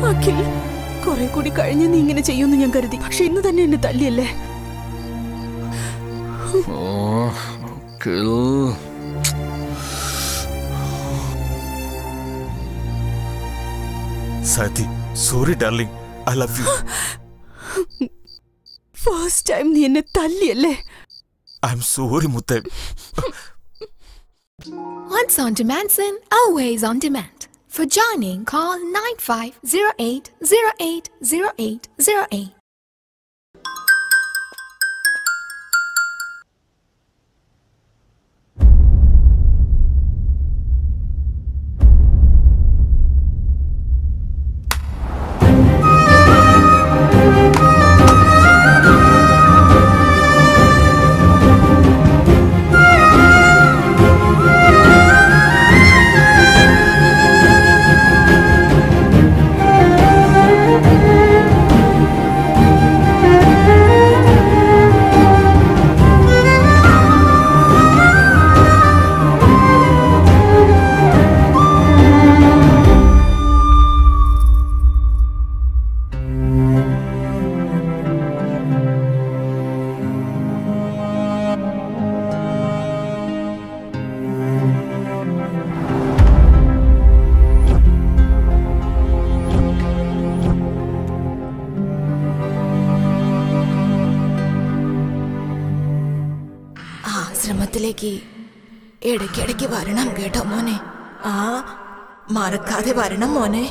അഖിൽ കുറെ കൂടി കഴിഞ്ഞ് നീ ഇങ്ങനെ ചെയ്യുമെന്ന് ഞാൻ കരുതി പക്ഷെ ഇന്ന് തന്നെ എന്നെ തല്ലിയല്ലേ ഓ Akhil Sahiti sorry darling I love you first time നീ എന്നെ തല്ലിയല്ലേ ഐ എം സോറി മുത്തേ Once on demand, sin, always on demand. For joining, call 9508080808. ആശ്രമത്തിലേക്ക് ഇടയ്ക്കിടയ്ക്ക് വരണം കേട്ടോ മോനെ ആ മറക്കാതെ വരണം മോനെ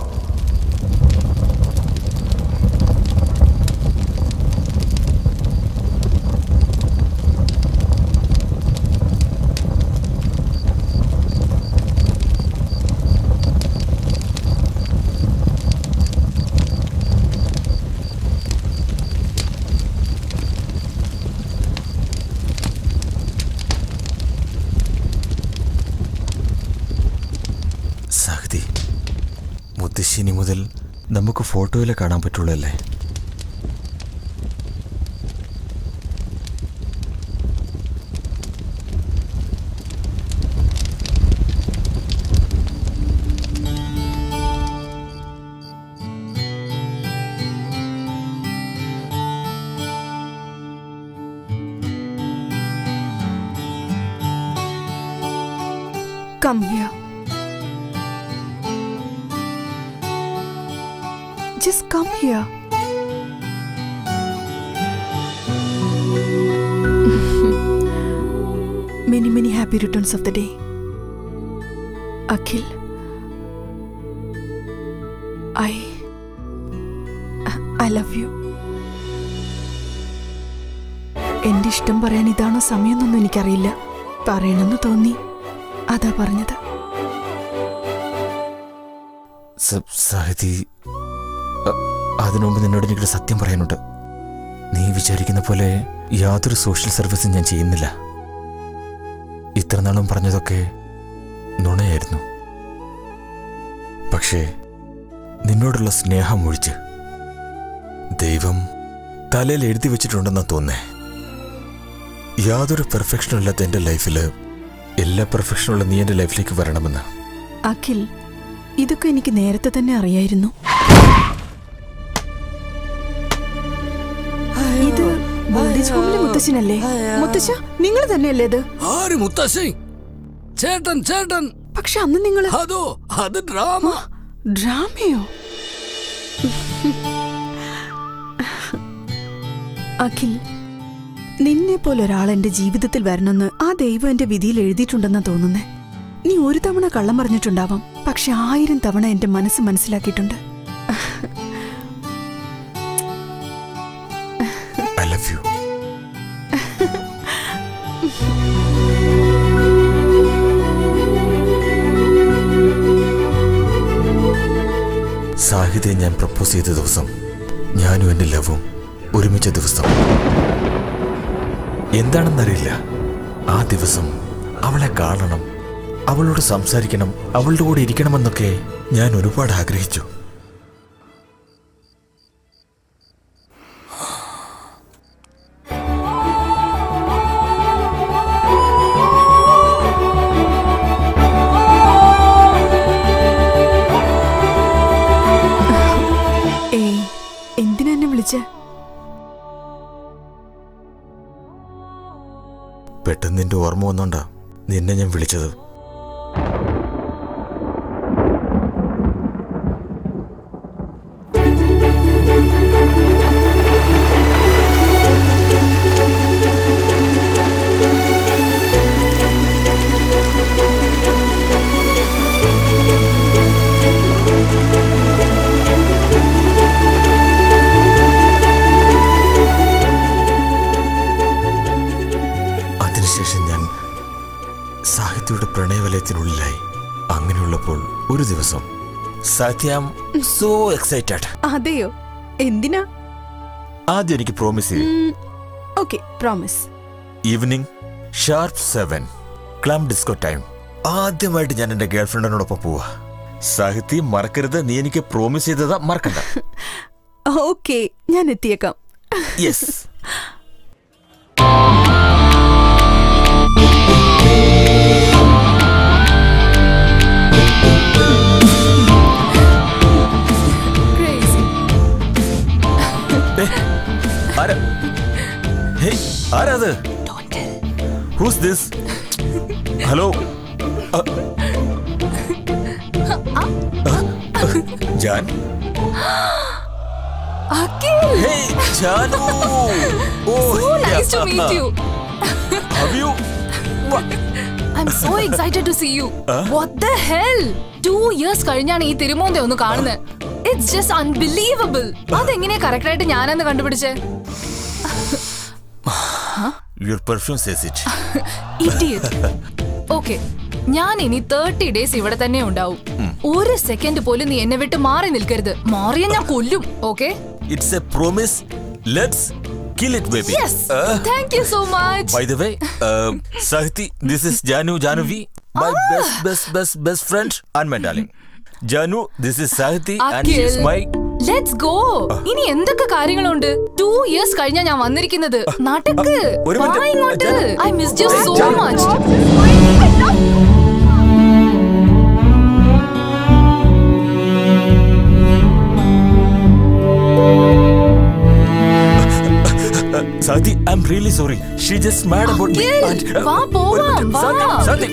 സഹതി മുത്തശ്ശിനി മുതൽ നമുക്ക് ഫോട്ടോയിലെ കാണാൻ പറ്റുള്ളൂ അല്ലേ come here just come here many many happy returns of the day Akhil I I love you എന്റെ ഇഷ്ടം പറയാൻ ഇതാണോ സമയമൊന്നും എനിക്കറിയില്ല പറയണമെന്ന് തോന്നി അതാ പറഞ്ഞത് സ- സഹതി അ- അതിനു മുമ്പ് നിന്നോട് എനിക്കൊരു സത്യം പറയാനുണ്ട് നീ വിചാരിക്കുന്ന പോലെ യാതൊരു സോഷ്യൽ സർവീസും ഞാൻ ചെയ്യുന്നില്ല ഇത്ര നാളും പറഞ്ഞതൊക്കെ നുണയായിരുന്നു പക്ഷേ നിന്നോടുള്ള സ്നേഹം ഒഴിച്ച് ദൈവം തലയിൽ എഴുതി വെച്ചിട്ടുണ്ടെന്നാ തോന്നേ യാതൊരു പെർഫെക്ഷനും ഇല്ലാത്ത എൻ്റെ ലൈഫിൽ എല്ലാ പെർഫെക്ഷനുള്ള നീ എൻ്റെ ലൈഫിലേക്ക് വരണമെന്ന് അഖിൽ ഇതൊക്കെ എനിക്ക് നേരത്തെ തന്നെ അറിയായിരുന്നു ഇത് ബോൾഡേജ് ഹോമിലെ മുത്തശ്ശനല്ലേ മുത്തശ്ശ നിങ്ങൾ തന്നെയല്ലേ ഇത് ആര് മുത്തശ്ശി ചേട്ടൻ ചേട്ടൻ പക്ഷെ അന്ന് നിങ്ങൾ അതോ അത് ഡ്രാമ ഡ്രാമയോ അഖിൽ നിന്നെ പോലെ ഒരാൾ എന്റെ ജീവിതത്തിൽ വരണമെന്ന് ആ ദൈവം എന്റെ വിധിയിൽ എഴുതിയിട്ടുണ്ടെന്നാ തോന്നുന്നേ നീ ഒരു തവണ കള്ളം പറഞ്ഞിട്ടുണ്ടാവാം പക്ഷെ ആയിരം തവണ എന്റെ മനസ്സ് മനസ്സിലാക്കിയിട്ടുണ്ട് ഐ ലവ് യു സാഹിതയെ ഞാൻ പ്രപ്പോസ് ചെയ്ത ദിവസം ഞാനും എൻ്റെ ലവും ഒരുമിച്ച ദിവസം എന്താണെന്നറിയില്ല ആ ദിവസം അവളെ കാണണം അവളോട് സംസാരിക്കണം അവളുടെ കൂടെ ഇരിക്കണമെന്നൊക്കെ ഞാൻ ഒരുപാട് ആഗ്രഹിച്ചു പെട്ടെന്ന് നിന്റെ ഓർമ്മ വന്നോണ്ടാ നിന്നെ ഞാൻ വിളിച്ചത് അതിനുശേഷം ഞാൻ സാഹിത്യയുടെ പ്രണയവലയത്തിനുള്ളിലായി അങ്ങനെയുള്ളപ്പോൾ ഒരു ദിവസം സാഹിത്യ സോ എക്സൈറ്റഡ് അതെയോ എന്തിനാ ആദ്യം എനിക്ക് പ്രോമിസ് ചെയ്യും okay promise evening sharp seven ക്ലം ഡിസ്കോ ടൈം ആദ്യമായിട്ട് ഞാൻ എന്റെ ഗേൾഫ്രണ്ടിനോടൊപ്പം പോവാ സാഹിത്യം മറക്കരുത് നീ എനിക്ക് പ്രോമിസ് ചെയ്തതാ മറക്കണ്ട ഓക്കെ ഞാൻ എത്തിയേക്കാം യെസ് Crazy. ആരാ ഹേ ആരാ അത് who's this hello Jaan Akhil! Hey Janu oh So nice to meet you. Have you I'm so excited to see you. What the hell? Two years കഴിഞ്ഞാണ് ഈ തിരുമോന്തെ ഒന്ന് കാണുന്നത് ഇറ്റ്സ് ജസ്റ്റ് അൺബിലീവബിൾ അതെങ്ങനെയാ കറക്റ്റ് ആയിട്ട് ഞാനെന്ന് കണ്ടുപിടിച്ചേ Your perfume says it. Idiot okay ഞാൻ ഇനി തേർട്ടി ഡേയ്സ് ഇവിടെ തന്നെ ഉണ്ടാവും ഒരു സെക്കൻഡ് പോലും നീ എന്നെ വിട്ട് മാറി നിൽക്കരുത് മാറിയ ഞാൻ കൊല്ലും okay It's a promise. Let's kill it, baby. Yes Uh, thank you so much by the way, uh, Sahiti, this is Janu Janavi, my best, best, best, best friend and my darling. Janu, this is Sahiti, and she is my. Let's go ഇനി എന്തൊക്കെ കാര്യങ്ങളുണ്ട് two years കഴിഞ്ഞാ ഞാൻ വന്നിരിക്കുന്നത് നാട്ടക്ക് ഒരു minute. വാ ഇങ്ങോട്ട് Janu. I miss you so Janu. Much Uh, Sahiti, I'm really sorry. She just mad about me. Akhil, and, uh, വാ ഒരു പോവാം, minute. വാ. Sahiti, Sahiti.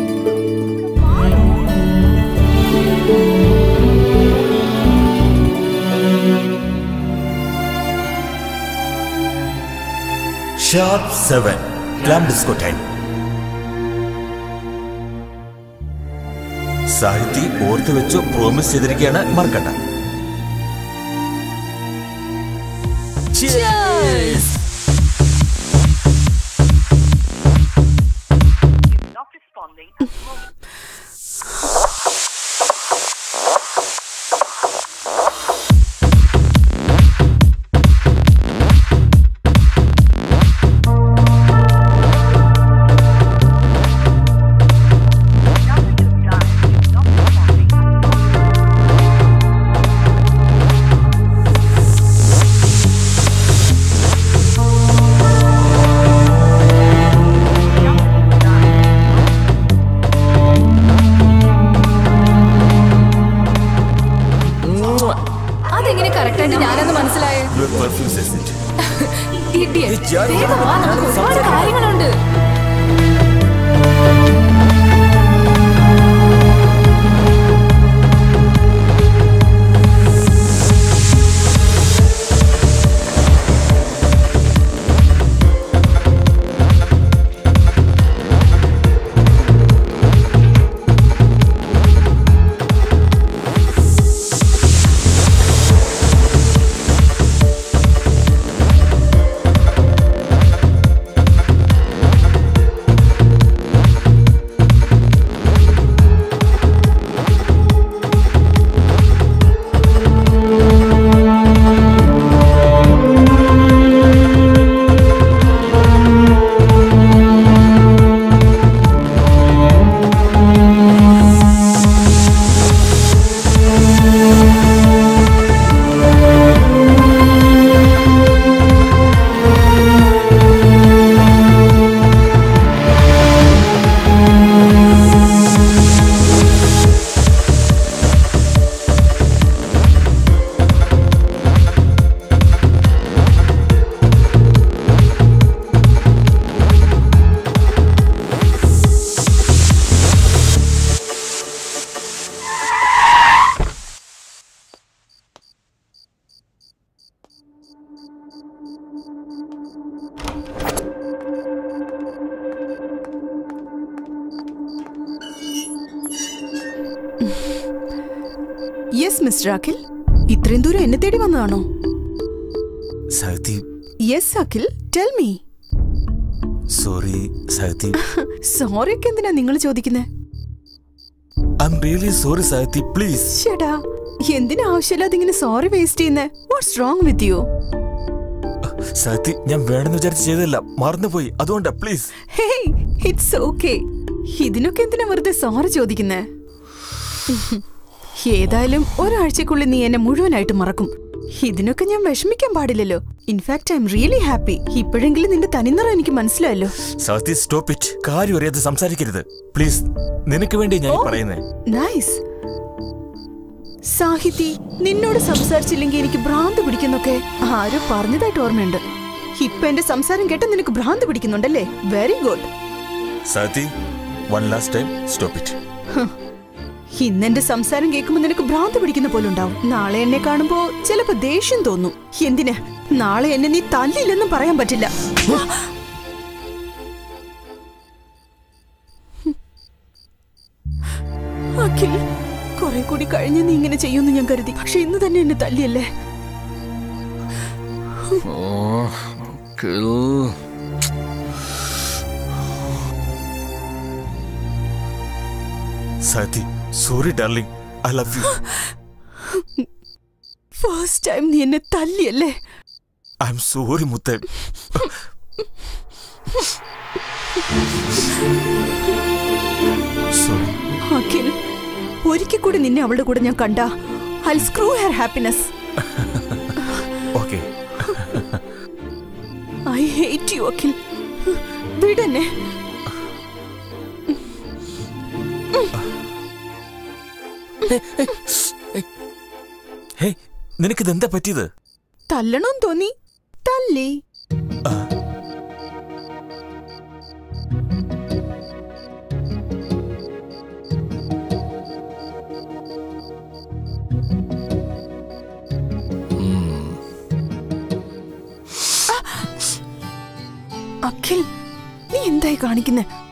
Sharp 7. Glam disco time. സാഹിതി ഓർത്ത് വെച്ചോ പ്രോമിസ് ചെയ്തിരിക്കുകയാണ് മറക്കണ്ട Cheers! not responding Number you've dialed is not responding. അതെങ്ങനെ correct ആയിട്ട് ഞാനെന്ന് മനസ്സിലായേ Your perfume says it. Idiot. ഏയ് ജാനു, വേഗം വാ, നമുക്ക് ഒരുപാട് സംസാരിക്കാം. കാര്യങ്ങളുണ്ട് യെസ് മിസ്റ്റർ അഖിൽ ഇത്രയും ദൂരം എന്നെ തേടി വന്നതാണോ Sahiti yes Akhil tell me sorry Sahiti sorry ഒക്കെ എന്തിനാ നിങ്ങൾ ചോദിക്കുന്നത് I'm really sorry Sahiti please ചേടാ എന്തിനാ ആവശ്യമില്ലാതെ ഇങ്ങനെ സോറി വേസ്റ്റ് ചെയ്യുന്നേ what's wrong with you Sahiti ഞാൻ വേണമെന്ന് വിചാരിച്ച് ചെയ്തതല്ല മറന്നുപോയി അതുകൊണ്ടാ പ്ലീസ് ഹേയ് ഇറ്റ്സ് ഓക്കെ ഇതിനൊക്കെ എന്തിനാ വെറുതെ സോറി ചോദിക്കുന്നേ ഏതായാലും ഒരാഴ്ചക്കുള്ളിൽ നീ എന്നെ മുഴുവനായിട്ട് മറക്കും ഇതിനൊക്കെ ഞാൻ വിഷമിക്കാൻ പാടില്ലല്ലോ in fact I'm really happy ഇപ്പോഴെങ്കിലും നിന്റെ തനിനിറം എനിക്ക് മനസ്സിലായല്ലോ സഹതി സ്റ്റോപ്പ് ഇറ്റ് കാര്യം അറിയാതെ സംസാരിക്കരുത് പ്ലീസ് നിനക്ക് വേണ്ടി ഞാൻ ഈ പറയുന്നേ നൈസ് സാഹിതി നിന്നോട് സംസാരിച്ചില്ലെങ്കിൽ എനിക്ക് ഭ്രാന്ത് പിടിക്കുന്നൊക്കെ ആരോ പറഞ്ഞതായിട്ട് ഓർമ്മയുണ്ട് ഇപ്പൊ എന്റെ സംസാരം കേട്ട് നിനക്ക് ഭ്രാന്ത് പിടിക്കുന്നുണ്ടല്ലേ very good Sahiti one last time stop it ഇന്നെന്റെ സംസാരം കേൾക്കുമ്പോ നിനക്ക് ഭ്രാന്ത് പിടിക്കുന്ന പോലെ ഉണ്ടാവും നാളെ എന്നെ കാണുമ്പോ ചിലപ്പോ ദേഷ്യം തോന്നും എന്തിന് നാളെ എന്നെ നീ തല്ലില്ലെന്നും പറയാൻ പറ്റില്ല അഖിൽ കുറെ കൂടി കഴിഞ്ഞ് നീ ഇങ്ങനെ ചെയ്യുമെന്ന് ഞാൻ കരുതി പക്ഷെ ഇന്ന് തന്നെ എന്നെ തല്ലിയല്ലേ ഓ Akhil Sahiti sorry darling I love you first time നീ എന്നെ തല്ലിയല്ലേ ഐ എം സോറി മുത്തേ സോറി അഖിൽ ഒരിക്കൽ കൂടി നിന്നെ അവളുടെ കൂടെ ഞാൻ കണ്ട I screw her happiness okay I hate you Akhil വിടന്നെ ഹേ നിനക്കിത് എന്താ പറ്റിയത് തല്ലണം തോന്നി തല്ലി അഖിൽ നീ എന്തായി കാണിക്കുന്നേ